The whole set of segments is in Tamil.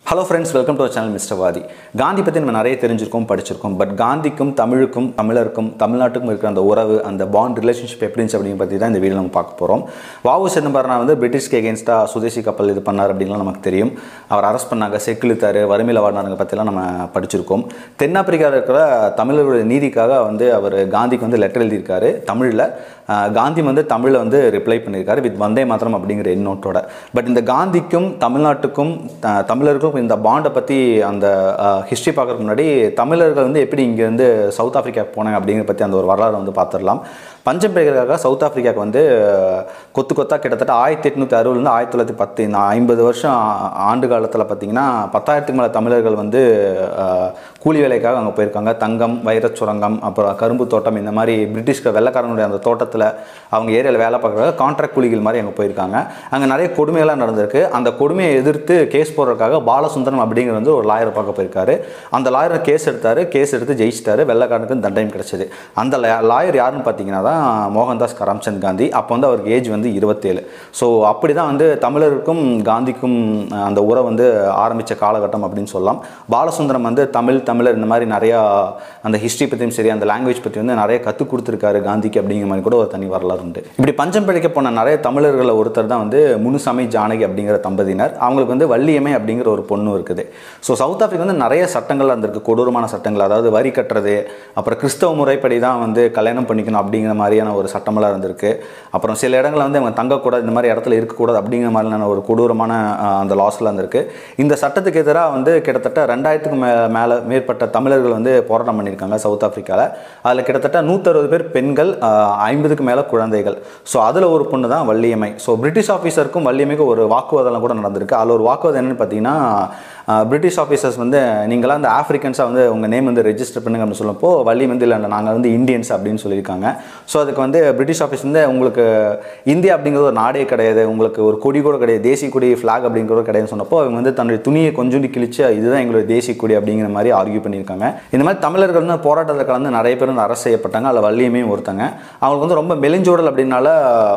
hello friends welcome to channel mister Vaathi Gandhi பற்றி நம்ம நிறைய தெரிஞ்சிருக்கோம் படிச்சிருக்கோம் பட் காந்திக்கும் தமிழுக்கும் தமிழருக்கும் தமிழ்நாட்டுக்கும் இருக்கிற அந்த உறவு அந்த பாண்ட் ரிலேஷன்ஷிப் எப்படி இருந்துச்சு அப்படிங்கிற பற்றி தான் இந்த வீடியோ நம்ம பார்க்க போகிறோம் வாவு சிதம்பரம் வந்து பிரிட்டிஷ்க்கு எகேன்ஸ்டாக சுதேசி கப்பல் இது பண்ணார் அப்படின்லாம் நமக்கு தெரியும் அவர் அரெஸ்ட் பண்ணாங்க செக்கிழுத்தாரு வறுமையில் வாடினாருங்க பற்றிலாம் நம்ம படிச்சிருக்கோம் தென்னாப்பிரிக்காவில் இருக்கிற தமிழர்களுடைய நீதிக்காக வந்து அவர் காந்திக்கு வந்து லெட்டர் எழுதியிருக்காரு தமிழில் காந்தி வந்து தமிழில் வந்து ரிப்ளை பண்ணியிருக்காரு வித் வந்தே மாத்திரம் அப்படிங்கிற எண்ணோட்டோட பட் இந்த காந்திக்கும் தமிழ்நாட்டுக்கும் த- தமிழருக்கும் இந்த பாண்டை பற்றி அந்த ஹிஸ்ட்ரி பார்க்கறதுக்கு முன்னாடி தமிழர்கள் வந்து எப்படி இங்கேருந்து சவுத் ஆஃப்ரிக்கா போனாங்க அப்படிங்கிற பற்றி அந்த ஒரு வரலாறு வந்து பார்த்துடலாம் பஞ்சம் பெய்கிறதுக்காக சவுத் ஆஃப்ரிக்காவுக்கு வந்து கொத்து கொத்தா கிட்டத்தட்ட ஆயிரத்தி எட்நூற்றி அறுபதுலேருந்து ஆயிரத்தி தொள்ளாயிரத்தி பத்து இந்த ஐம்பது வருஷம் ஆ- ஆண்டு காலத்தில் பார்த்தீங்கன்னா பத்தாயிரத்துக்கு மேலே தமிழர்கள் வந்து அஹ், கூலி வேலைக்காக அங்கே போயிருக்காங்க தங்கம் வைரச் சுரங்கம் அப்புறம் கரும்பு தோட்டம் இந்த மாதிரி பிரிட்டிஷ்க வெள்ளக்காரனுடைய அந்த தோட்டத்தில் அவங்க ஏரியாவில் வேலை பார்க்குறாங்க கான்ட்ராக்ட் கூலிகள் மாதிரி அங்கே போயிருக்காங்க அங்கே நிறைய கொடுமைகள்லாம் நடந்திருக்கு அந்த கொடுமையை எதிர்த்து கேஸ் போடுறதுக்காக பாலசுந்தரம் அப்படிங்கிற வந்து ஒரு லாயரை பார்க்க போயிருக்காரு அந்த லாயரை கேஸ் எடுத்தாரு கேஸ் எடுத்து ஜெயிச்சிட்டாரு வெள்ளக்காரனுக்கு தண்டனை கிடைச்சது அந்த லாயர் யாருன்னு பார்த்தீங்கன்னா தான் மோகன்தாஸ் கரம்சந்த் காந்தி அப்போ வந்து அவருக்கு ஏஜ் வந்து இருபத்தேழு ஸோ அப்படி தான் வந்து தமிழருக்கும் காந்திக்கும் அஹ், அந்த உறவு வந்து ஆரம்பித்த காலகட்டம் அப்படின்னு சொல்லலாம் பாலசுந்தரம் வந்து தமிழ் தமிழர் இந்த மாதிரி நிறையா அந்த ஹிஸ்ட்ரி பற்றியும் சரி அந்த லாங்குவேஜ் பற்றி வந்து நிறைய கற்றுக் கொடுத்துருக்காரு காந்திக்கு அப்படிங்கிற மாதிரி கூட ஒரு தனி வரலாறு உண்டு இப்படி பஞ்சம் பிழைக்க போன நிறைய தமிழர்களில் ஒருத்தர் தான் வந்து முனுசாமி ஜானகி அப்படிங்கிற தம்பதியினர் அவங்களுக்கு வந்து வள்ளியம்மை அப்படிங்கிற ஒரு பொண்ணு இருக்குது ஸோ சவுத் ஆஃப்ரிக்கா வந்து நிறைய சட்டங்கள் இருந்திருக்கு கொடூரமான சட்டங்கள் அதாவது வரி கட்டுறது அப்புறம் கிறிஸ்தவ முறைப்படி தான் வந்து கல்யாணம் பண்ணிக்கணும் அப்படிங்கிற மாதிரியான ஒரு சட்டமெல்லாம் இருந்திருக்கு அப்புறம் சில இடங்களில் வந்து அவங்க தங்கக்கூடாது இந்த மாதிரி இடத்துல இருக்கக்கூடாது அப்படிங்கிற மாதிரியான ஒரு கொடூரமான அஹ், அந்த லாஸ்லாம் இருந்திருக்கு இந்த சட்டத்துக்கு எதிராக வந்து கிட்டத்தட்ட ரெண்டாயிரத்துக்கு மே மேலே மேற்பட்ட தமிழர்கள் வந்து போராட்டம் பண்ணியிருக்காங்க சவுத் ஆஃப்ரிக்காவில் அதில் கிட்டத்தட்ட நூற்றறுபது பேர் பெண்கள் ஐம்பதுக்கு மேலே குழந்தைகள் ஸோ அதில் ஒரு பொண்ணு தான் வள்ளியம்மை ஸோ பிரிட்டிஷ் ஆஃபீஸருக்கும் வள்ளியம்மைக்கும் ஒரு வாக்குவாதம்லாம் கூட நடந்திருக்கு அதில் ஒரு வாக்குவாதம் என்னென்னு பார்த்தீங்கன்னா அஹ், பிரிட்டிஷ் ஆஃபீஸர்ஸ் வந்து நீங்களாம் இந்த ஆஃப்ரிக்கன்ஸாக வந்து உங்கள் நேம் வந்து ரெஜிஸ்டர் பண்ணுங்க அப்படின்னு சொல்லப்போ வள்ளி வந்து இல்லை நாங்கள் வந்து இந்தியன்ஸ் அப்படின்னு சொல்லியிருக்காங்க ஸோ அதுக்கு வந்து பிரிட்டிஷ் ஆஃபீஸ் வந்து உங்களுக்கு இந்தியா அப்படிங்கிறது ஒரு நாடே கிடையாது உங்களுக்கு ஒரு கொடி கூட கிடையாது தேசிய கொடி ஃப்ளாக் அப்படிங்கிறது கிடையாதுன்னு சொன்னப்போ அவங்க வந்து தன்னுடைய துணியை கொஞ்சோண்டு கிழிச்சு இதுதான் எங்களுடைய தேசிய கொடி அப்படிங்கிற மாதிரி ஆர்கியூ பண்ணியிருக்காங்க இந்த மாதிரி தமிழர்கள் வந்து போராட்டத்தில் கலந்து நிறைய பேர் வந்து அரசு செய்யப்பட்டாங்க அதில் வள்ளியமையும் ஒருத்தங்க அவங்களுக்கு வந்து ரொம்ப மெலிஞ்சோடல் அப்படின்னால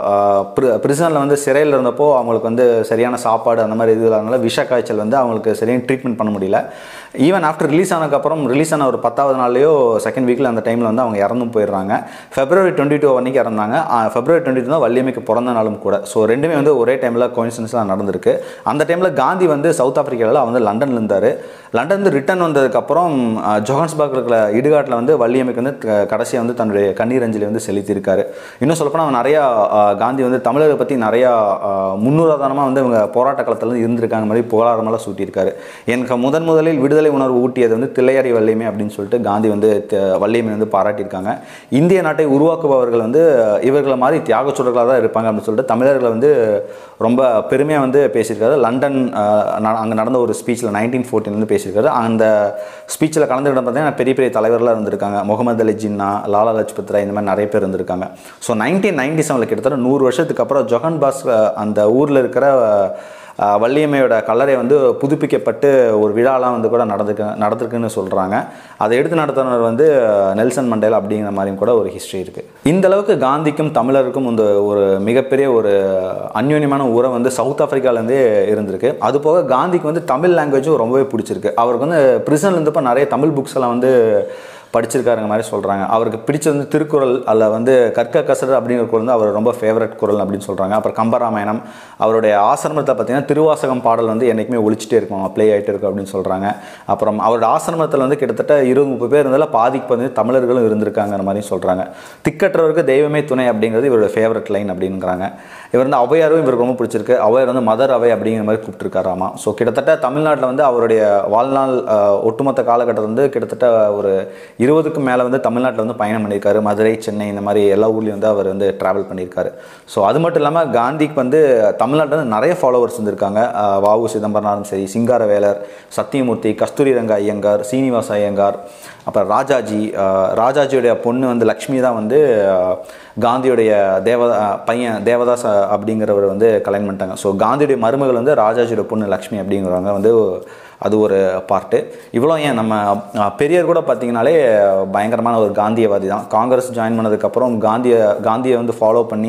பிரிசனில் வந்து சிறையில் இருந்தப்போ அவங்களுக்கு வந்து சரியான சாப்பாடு அந்த மாதிரி இது இல்லாதனால விஷ காய்ச்சல் வந்து அவங்களுக்கு சரியான ட்ரீட்மெண்ட் பண்ண முடியல ஈவன் ஆஃப்டர் ரிலீஸ் ஆனதுக்கப்புறம் ரிலீஸ் ஆன ஒரு பத்தாவது நாள்லையோ செகண்ட் வீக்கில் அந்த டைமில் வந்து அவங்க இறந்தும் போயிடுறாங்க ஃபெப்ரவரி டுவெண்ட்டி டூ அன்றைக்கி இறந்தாங்க ஃபெப்ரவரி டுவெண்ட்டி டூ தான் வள்ளியமைக்கு பிறந்த நாளும் கூட ஸோ ரெண்டுமே வந்து ஒரே டைமில் கோயின்சிடன்ஸாக நடந்திருக்கு அந்த டைமில் காந்தி வந்து சவுத் ஆப்பிரிக்காவில் வந்து லண்டனில் இருந்தார் லண்டன்லேருந்து ரிட்டர்ன் வந்ததுக்கப்புறம் ஜோஹன்ஸ்பர்க் இருக்கிற இடுகாட்டில் வந்து வள்ளியமைக்கு வந்து க- கடைசியாக வந்து தன்னுடைய கண்ணீர் அஞ்சலி வந்து செலுத்தியிருக்காரு இன்னும் சொல்லப்போனால் அவன் நிறையா ஆஹ், காந்தி வந்து தமிழரை பற்றி நிறையா ஆஹ், முன்னுதாரணமாக வந்து இவங்க போராட்ட காலத்தில் வந்து இருந்திருக்காங்க மாதிரி புகழாரமெல்லாம் சூட்டியிருக்காரு எனக்கு முதன் முதலில் விடுதலை உணர்வு ஊட்டியது வந்து தில்லையாரி வள்ளியமை அப்படின்னு சொல்லிட்டு காந்தி வந்து த- வள்ளியமை வந்து பாராட்டியிருக்காங்க இந்திய நாட்டை உருவாக்குபவர்கள் வந்து இவர்களை மாதிரி தியாக சுடர்களாக தான் இருப்பாங்க அப்படின்னு சொல்லிட்டு தமிழர்களை வந்து ரொம்ப பெருமையாக வந்து பேசியிருக்காரு லண்டன் அங்கே நடந்த ஒரு ஸ்பீச்சில் நைன்டீன் வந்து பேசியிருக்காரு அந்த ஸ்பீச்சில் கலந்துக்கிட்ட பார்த்தீங்கன்னா பெரிய பெரிய தலைவர்களாக இருந்திருக்காங்க முகமது அலி ஜின்னா லாலா லஜ்பத் ராய் இந்த மாதிரி நிறைய பேர் இருந்திருக்காங்க ஸோ நைன்டீன் நைன்டி செவனில் கிட்டத்தட்ட நூறு வருஷத்துக்கு அப்புறம் ஜொஹன் பாஸ் அந்த ஊரில் இருக்கிற அஹ், வள்ளியம்மையோட கல்லறை வந்து புதுப்பிக்கப்பட்டு ஒரு விழாலாம் வந்து கூட நடந்துக்கு நடந்திருக்குன்னு சொல்கிறாங்க அதை எடுத்து நடத்துனவர் வந்து அஹ், நெல்சன் மண்டேலா அப்படிங்கிற மாதிரியும் கூட ஒரு ஹிஸ்ட்ரி இருக்குது இந்த அளவுக்கு காந்திக்கும் தமிழருக்கும் இந்த ஒரு மிகப்பெரிய ஒரு அந்யோன்யமான உறவு வந்து சவுத் ஆப்பிரிக்காலேருந்தே இருந்திருக்கு அது போக காந்திக்கு வந்து தமிழ் லாங்குவேஜும் ரொம்பவே பிடிச்சிருக்கு அவருக்கு வந்து பிரிசனில் இருந்தப்போ நிறைய தமிழ் புக்ஸ் எல்லாம் வந்து படிச்சிருக்காருங்க மாதிரி சொல்கிறாங்க அவருக்கு பிடிச்சது வந்து திருக்குறள் அதில் வந்து கற்க கசடு அப்படிங்கிற குரல் வந்து அவர் ரொம்ப ஃபேவரட் குரல் அப்படின்னு சொல்கிறாங்க அப்புறம் கம்பராமாயணம் அவருடைய ஆசிரமத்தில் பார்த்தீங்கன்னா திருவாசகம் பாடல் வந்து என்றைக்குமே ஒழிச்சிட்டே இருக்கும் ப்ளே ஆகிட்டே இருக்கும் அப்படின்னு சொல்கிறாங்க அப்புறம் அவரோட ஆசிரமத்தில் வந்து கிட்டத்தட்ட இருபது முப்பது பேர் இருந்தாலும் பாதிக்கு வந்து தமிழர்களும் இருந்திருக்காங்கிற மாதிரி சொல்கிறாங்க திக்கற்றவருக்கு தெய்வமே துணை அப்படிங்கிறது இவரோட ஃபேவரட் லைன் அப்படிங்கிறாங்க இவர் வந்து ஔவையாரும் இவருக்கு ரொம்ப பிடிச்சிருக்கு ஔவையார் வந்து மதர் அவை அப்படிங்கிற மாதிரி கூப்பிட்டுருக்காராமா ஸோ கிட்டத்தட்ட தமிழ்நாட்டில் வந்து அவருடைய வாழ்நாள் அஹ், ஒட்டுமொத்த காலகட்டத்தில் வந்து கிட்டத்தட்ட ஒரு இருபதுக்கும் மேலே வந்து தமிழ்நாட்டில் வந்து பயணம் பண்ணியிருக்காரு மதுரை சென்னை இந்த மாதிரி எல்லா ஊர்லேயும் வந்து அவர் வந்து ட்ராவல் பண்ணியிருக்காரு ஸோ அது மட்டும் இல்லாமல் காந்திக்கு வந்து தமிழ்நாட்டில் வந்து நிறைய ஃபாலோவர்ஸ் இருந்திருக்காங்க அஹ், வாவு சிதம்பரனாலும் சரி சிங்காரவேலர் சத்தியமூர்த்தி கஸ்தூரி ரங்க ஐயங்கார் சீனிவாச ஐயங்கார் அப்புறம் ராஜாஜி அஹ், ராஜாஜியுடைய பொண்ணு வந்து லக்ஷ்மி தான் வந்து அஹ், காந்தியுடைய தேவ அஹ், பையன் தேவதாஸ் அஹ், அப்படிங்கிறவர் வந்து கல்யாணம் பண்ணிட்டாங்க ஸோ காந்தியுடைய மருமகள் வந்து ராஜாஜியோட பொண்ணு லக்ஷ்மி அப்படிங்கிறவங்க வந்து அது ஒரு பார்ட்டு இவ்வளோ ஏன் நம்ம அஹ், பெரியார் கூட பார்த்தீங்கனாலே பயங்கரமான ஒரு காந்தியவாதி தான் காங்கிரஸ் ஜாயின் பண்ணதுக்கப்புறம் காந்தியை காந்தியை வந்து ஃபாலோ பண்ணி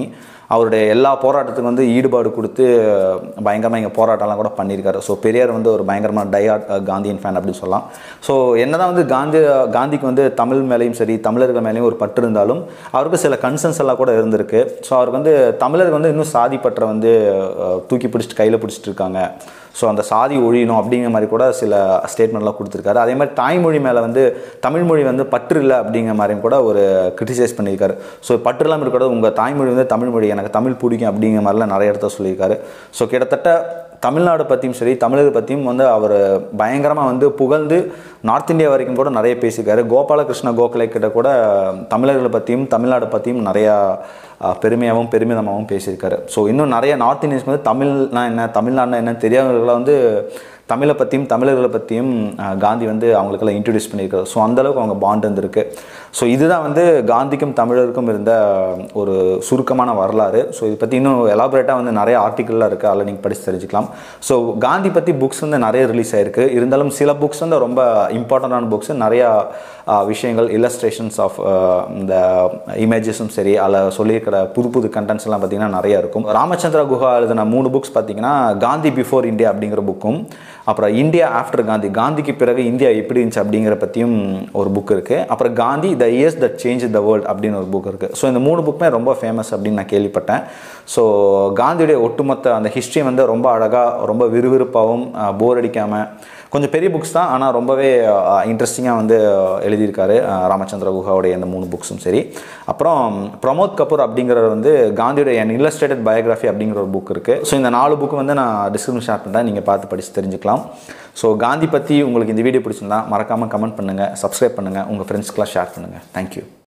அவருடைய எல்லா போராட்டத்துக்கும் வந்து ஈடுபாடு கொடுத்து பயங்கரமாக இங்கே போராட்டம்லாம் கூட பண்ணியிருக்காரு ஸோ பெரியார் வந்து ஒரு பயங்கரமான டயாட் காந்தியன் ஃபேன் அப்படின்னு சொல்லலாம் ஸோ என்னதான் வந்து காந்தி காந்திக்கு வந்து தமிழ் மேலேயும் சரி தமிழர்கள் மேலேயும் ஒரு பற்று இருந்தாலும் அவருக்கு சில கன்சர்ன்ஸ் எல்லாம் கூட இருந்திருக்கு ஸோ அவருக்கு வந்து தமிழர்கள் வந்து இன்னும் சாதி பற்றை வந்து அஹ், தூக்கி பிடிச்சிட்டு கையில் பிடிச்சிட்டு இருக்காங்க ஸோ அந்த சாதி ஒழியணும் அப்படிங்கிற மாதிரி கூட சில ஸ்டேட்மெண்ட்லாம் கொடுத்துருக்காரு அதே மாதிரி தாய்மொழி மேலே வந்து தமிழ் மொழி வந்து பற்று இல்லை அப்படிங்கிற மாதிரியும் கூட ஒரு கிரிட்டிசைஸ் பண்ணியிருக்காரு ஸோ பற்று இல்லாமல் இருக்கக்கூடாது உங்கள் தாய்மொழி வந்து தமிழ் மொழி எனக்கு தமிழ் பிடிக்கும் அப்படிங்கிற மாதிரிலாம் நிறைய இடத்த சொல்லியிருக்காரு ஸோ கிட்டத்தட்ட தமிழ்நாடு பற்றியும் சரி தமிழக பற்றியும் வந்து அவர் பயங்கரமாக வந்து புகழ்ந்து நார்த் இந்தியா வரைக்கும் கூட நிறைய பேசியிருக்காரு கோபாலகிருஷ்ண கோகலே கிட்ட கூட தமிழர்களை பற்றியும் தமிழ்நாடு பற்றியும் நிறையா அஹ், பெருமையாகவும் பெருமிதமாகவும் பேசியிருக்காரு ஸோ இன்னும் நிறைய நார்த் இந்தியன்ஸ் வந்து தமிழ்னா என்ன தமிழ்நாடுனா என்ன தெரியாதவர்களாக வந்து தமிழை பற்றியும் தமிழர்களை பற்றியும் அஹ், காந்தி வந்து அவங்களுக்கெல்லாம் இன்ட்ரடியூஸ் பண்ணியிருக்காரு ஸோ அந்தளவுக்கு அவங்க பாண்ட் இருந்திருக்கு ஸோ இதுதான் வந்து காந்திக்கும் தமிழருக்கும் இருந்த ஒரு சுருக்கமான வரலாறு ஸோ இதை பற்றி இன்னும் எலாபரேட்டாக வந்து நிறைய ஆர்டிக்கல்லாம் இருக்குது அதில் நீங்கள் படித்து தெரிஞ்சுக்கலாம் ஸோ காந்தி பற்றி புக்ஸ் வந்து நிறைய ரிலீஸ் ஆயிருக்கு இருந்தாலும் சில புக்ஸ் வந்து ரொம்ப இம்பார்ட்டண்டான புக்ஸ் நிறையா அஹ், விஷயங்கள் இல்லஸ்ட்ரேஷன்ஸ் ஆஃப் இந்த இமேஜஸும் சரி அதில் சொல்லியிருக்கிற புது புது கண்டென்ட்ஸ் எல்லாம் பார்த்தீங்கன்னா நிறையா இருக்கும் ராமச்சந்திர குஹா எழுதின மூணு புக்ஸ் பார்த்தீங்கன்னா காந்தி பிஃபோர் இந்தியா அப்படிங்கிற புக்கும் அப்புறம் இந்தியா ஆஃப்டர் காந்தி காந்திக்கு பிறகு இந்தியா எப்படி இருந்துச்சு அப்படிங்கிற பற்றியும் ஒரு புக் இருக்குது அப்புறம் Gandhi the years that change the world அப்படின்னு ஒரு புக் இருக்குது ஸோ இந்த மூணு புக்குமே ரொம்ப ஃபேமஸ் அப்படின்னு நான் கேள்விப்பட்டேன் ஸோ காந்தியுடைய ஒட்டுமொத்த அந்த ஹிஸ்ட்ரி வந்து ரொம்ப அழகாக ரொம்ப விறுவிறுப்பாகவும் போர் அடிக்காமல் கொஞ்சம் பெரிய புக்ஸ் தான் ஆனால் ரொம்பவே இன்ட்ரெஸ்டிங்காக வந்து எழுதியிருக்காரு அஹ், ராமச்சந்திர குஹாவுடைய இந்த மூணு புக்ஸும் சரி அப்புறம் பிரமோத் கபூர் அப்படிங்கிறவர் வந்து காந்தியுடைய an illustrated biography அப்படிங்கிற ஒரு புக் இருக்குது ஸோ இந்த நாலு புக்கு வந்து நான் டிஸ்கிரிப்ஷன் ஷேர் பண்ணுறேன் நீங்கள் பார்த்து படித்து தெரிஞ்சுக்கலாம் ஸோ காந்தி பற்றி உங்களுக்கு இந்த வீடியோ பிடிச்சிருந்தா மறக்காமல் கமெண்ட் பண்ணுங்கள் சப்ஸ்கிரைப் பண்ணுங்கள் உங்கள் ஃப்ரெண்ட்ஸ்க்கெலாம் ஷேர் பண்ணுங்கள் தேங்க்யூ